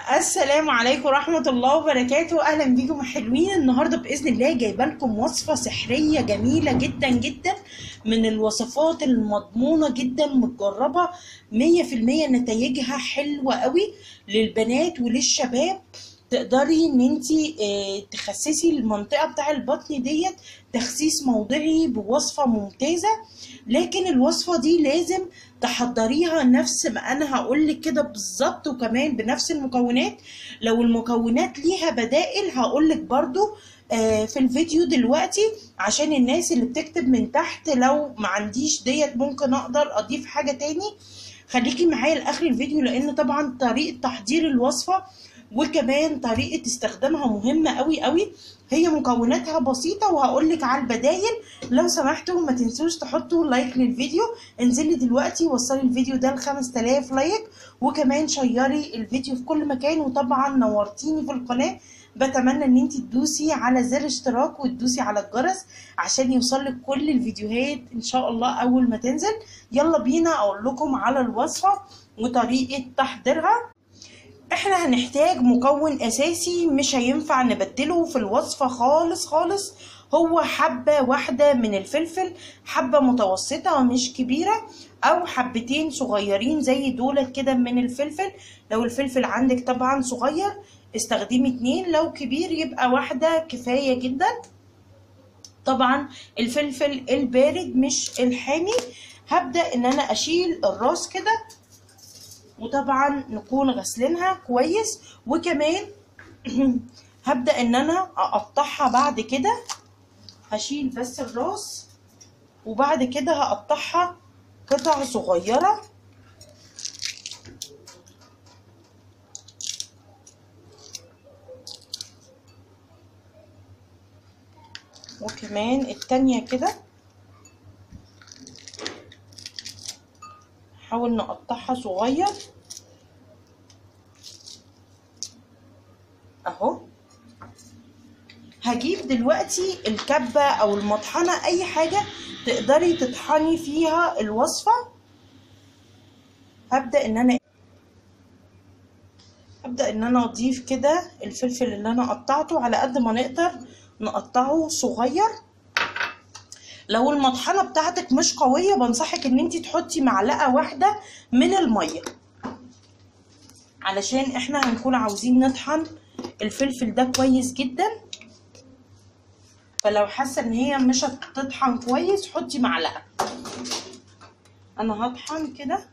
السلام عليكم ورحمة الله وبركاته أهلا بيكم حلوين النهاردة بإذن الله جايبة لكم وصفة سحرية جميلة جدا جدا من الوصفات المضمونة جدا متجربة مية في المية نتائجها حلوة قوي للبنات وللشباب تقدري ان انتي اه تخسسي المنطقة بتاع البطن ديت تخسيس موضعي بوصفة ممتازة لكن الوصفة دي لازم تحضريها نفس ما انا هقولك كده بالظبط وكمان بنفس المكونات لو المكونات ليها بدائل هقولك برضو آه في الفيديو دلوقتي عشان الناس اللي بتكتب من تحت لو ما عنديش ديت ممكن اقدر اضيف حاجة تاني خليكي معايا لاخر الفيديو لان طبعا طريقة تحضير الوصفة وكمان طريقة استخدامها مهمة قوي قوي هي مكوناتها بسيطة وهقولك على البدايل لو سمحتوا ما تنسوش تحطوا لايك للفيديو انزلي دلوقتي وصلي الفيديو ده ل 5000 لايك وكمان شيري الفيديو في كل مكان وطبعا نورتيني في القناة بتمنى ان انت تدوسي على زر اشتراك وتدوسي على الجرس عشان يوصلك كل الفيديوهات ان شاء الله اول ما تنزل يلا بينا اقول لكم على الوصفة وطريقة تحضيرها احنا هنحتاج مكون اساسي مش هينفع نبدله في الوصفة خالص خالص هو حبة واحدة من الفلفل حبة متوسطة مش كبيرة او حبتين صغيرين زي دولت كده من الفلفل لو الفلفل عندك طبعا صغير استخدمي اتنين لو كبير يبقى واحدة كفاية جدا طبعا الفلفل البارد مش الحامي هبدأ ان انا اشيل الراس كده وطبعا نكون غسلينها كويس وكمان هبدأ ان انا اقطعها بعد كده هشيل بس الراس وبعد كده هقطعها قطع صغيرة وكمان التانية كده نحاول نقطعها صغير اهو هجيب دلوقتي الكبة او المطحنة اي حاجة تقدري تطحني فيها الوصفة هبدأ ان انا هبدأ ان انا اضيف كده الفلفل اللي انا قطعته على قد ما نقدر نقطعه صغير لو المطحنه بتاعتك مش قويه بنصحك ان انت تحطي معلقه واحده من الميه علشان احنا هنكون عاوزين نطحن الفلفل ده كويس جدا فلو حاسه ان هي مش هتطحن كويس حطي معلقه انا هطحن كده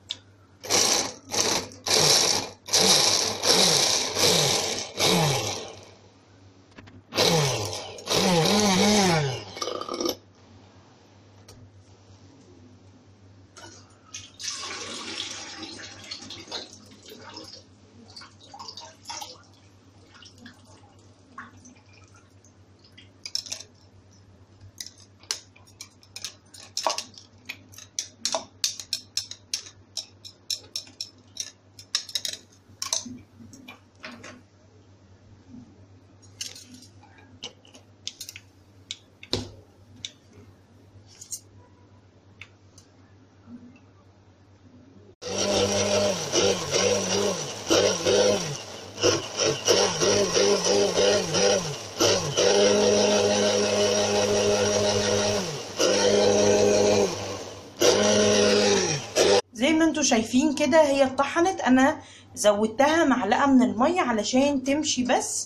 زي ما انتوا شايفين كده هي اتطحنت انا زودتها معلقه من الميه علشان تمشي بس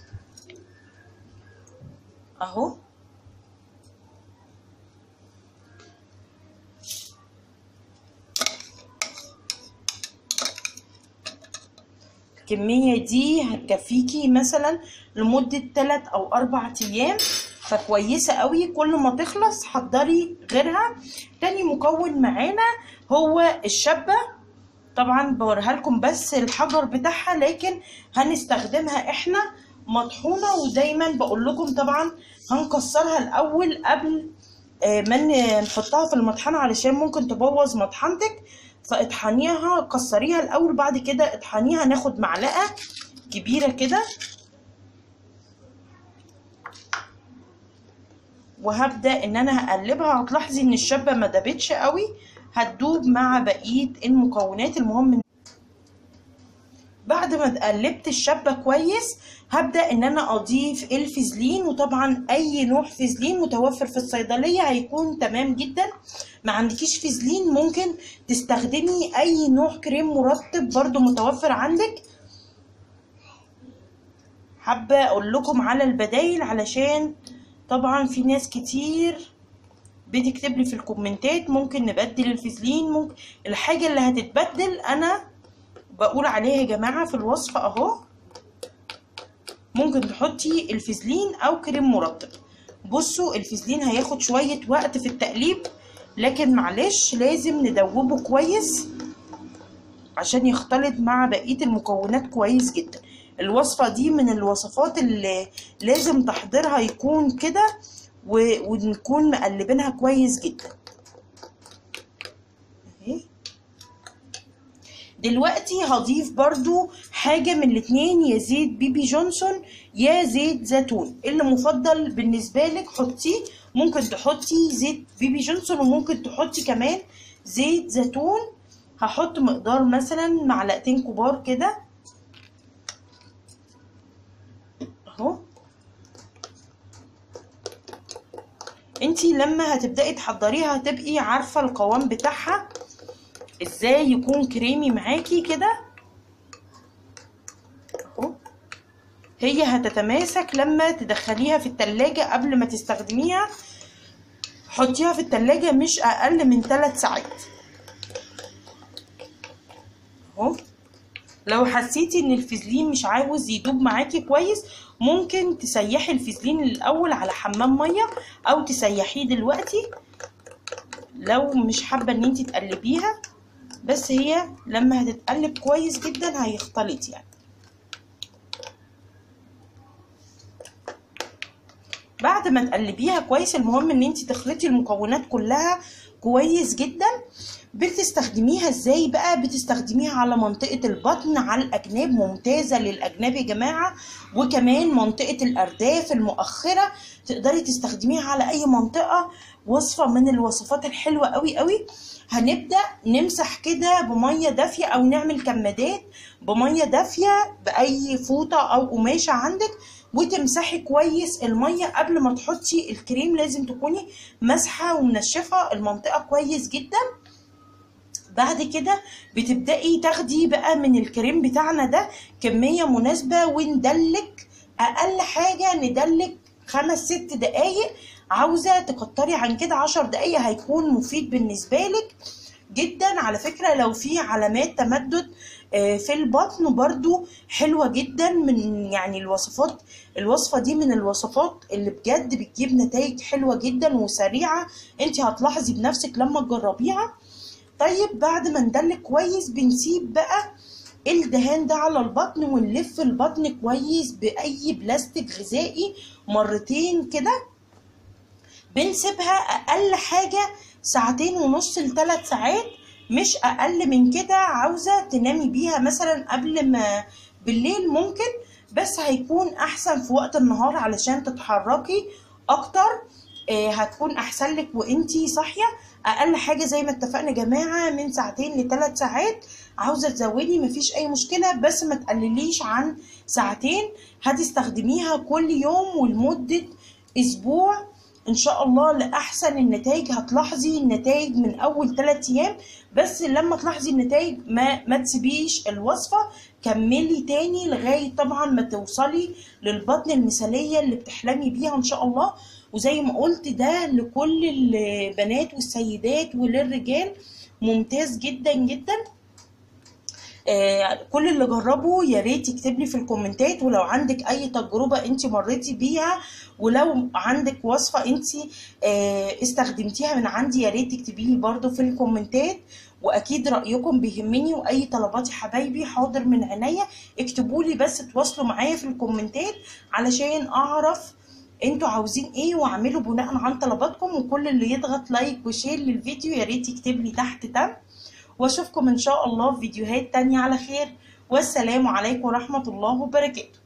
اهو الكمية دي هتكفيكي مثلا لمدة 3 او 4 ايام فكويسة قوي كل ما تخلص حضري غيرها تاني مكون معانا هو الشبة طبعا بوريها لكم بس الحجر بتاعها لكن هنستخدمها احنا مطحونة ودايما بقول لكم طبعا هنكسرها الاول قبل ما نحطها في المطحنة علشان ممكن تبوظ مطحنتك فاطحنيها كسريها الاول بعد كده اطحنيها ناخد معلقة كبيرة كده وهبدأ ان انا هقلبها هتلاحظي ان الشبة ما دابتش قوي هتدوب مع بقية المكونات المهم بعد ما قلبت الشابه كويس هبدا ان انا اضيف الفازلين وطبعا اي نوع فازلين متوفر في الصيدليه هيكون تمام جدا ما عندكيش فازلين ممكن تستخدمي اي نوع كريم مرطب برضو متوفر عندك حابه اقول لكم على البدايل علشان طبعا في ناس كتير بتكتب لي في الكومنتات ممكن نبدل الفازلين ممكن الحاجه اللي هتتبدل انا بقول عليها يا جماعه في الوصفه اهو ممكن تحطي الفازلين او كريم مرطب بصوا الفازلين هياخد شويه وقت في التقليب لكن معلش لازم ندوبه كويس عشان يختلط مع بقيه المكونات كويس جدا الوصفه دي من الوصفات اللي لازم تحضيرها يكون كده ونكون مقلبينها كويس جدا اهي دلوقتي هضيف برضو حاجة من الاتنين يا زيت بيبي جونسون يا زيت زيتون اللي مفضل بالنسبة لك حطيه ممكن تحطي زيت بيبي جونسون وممكن تحطي كمان زيت زيتون هحط مقدار مثلا معلقتين كبار كده اهو انتي لما هتبدأي تحضريها هتبقي عارفة القوام بتاعها ازاي يكون كريمي معاكي كده اهو هي هتتماسك لما تدخليها في التلاجة قبل ما تستخدميها حطيها في التلاجة مش اقل من 3 ساعات اهو لو حسيتي ان الفازلين مش عاوز يدوب معاكي كويس ممكن تسيحي الفازلين الاول على حمام ميه او تسيحيه دلوقتي لو مش حابه ان انت تقلبيها بس هي لما هتتقلب كويس جدا هيختلط يعني بعد ما تقلبيها كويس المهم ان انت تخلطي المكونات كلها كويس جدا بتستخدميها ازاي بقى بتستخدميها على منطقة البطن على الأجناب ممتازة للأجناب يا جماعة وكمان منطقة الأرداف المؤخرة تقدري تستخدميها على أي منطقة وصفة من الوصفات الحلوة قوي قوي هنبدأ نمسح كده بمية دافية أو نعمل كمادات بمية دافية بأي فوطة أو قماشة عندك وتمسحي كويس المية قبل ما تحطي الكريم لازم تكوني مسحة ومنشفة المنطقة كويس جدا بعد كده بتبدأي تاخدي بقى من الكريم بتاعنا ده كمية مناسبة وندلك أقل حاجة ندلك خمس ست دقايق عاوزة تكتري عن كده عشر دقايق هيكون مفيد بالنسبة لك جدا على فكرة لو في علامات تمدد في البطن برضو حلوة جدا من يعني الوصفات الوصفة دي من الوصفات اللي بجد بتجيب نتائج حلوة جدا وسريعة انت هتلاحظي بنفسك لما تجربيها طيب بعد ما ندلك كويس بنسيب بقى الدهان ده على البطن ونلف البطن كويس بأي بلاستيك غذائي مرتين كده بنسيبها أقل حاجة ساعتين ونص لثلاث ساعات مش أقل من كده عاوزة تنامي بيها مثلا قبل ما بالليل ممكن بس هيكون أحسن في وقت النهار علشان تتحركي أكتر آه هتكون أحسن لك وانتي صاحية اقل حاجه زي ما اتفقنا يا جماعه من ساعتين لثلاث ساعات عاوزه تزودي مفيش اي مشكله بس ما تقلليش عن ساعتين هتستخدميها كل يوم ولمده اسبوع ان شاء الله لاحسن النتائج هتلاحظي النتائج من اول 3 ايام بس لما تلاحظي النتائج ما ما تسيبيش الوصفه كملي تاني لغايه طبعا ما توصلي للبطن المثاليه اللي بتحلمي بيها ان شاء الله وزي ما قلت ده لكل البنات والسيدات وللرجال ممتاز جدا جدا آه كل اللي جربه يا ريت يكتب لي في الكومنتات ولو عندك اي تجربه انت مريتي بيها ولو عندك وصفه انت آه استخدمتيها من عندي يا ريت تكتبي لي برده في الكومنتات واكيد رايكم بيهمني واي طلبات حبايبي حاضر من عينيا اكتبوا لي بس تواصلوا معايا في الكومنتات علشان اعرف انتوا عاوزين ايه واعملوا بناء عن طلباتكم وكل اللي يضغط لايك وشير للفيديو يا ريت يكتب لي تحت تم واشوفكم ان شاء الله في فيديوهات تانية على خير والسلام عليكم ورحمة الله وبركاته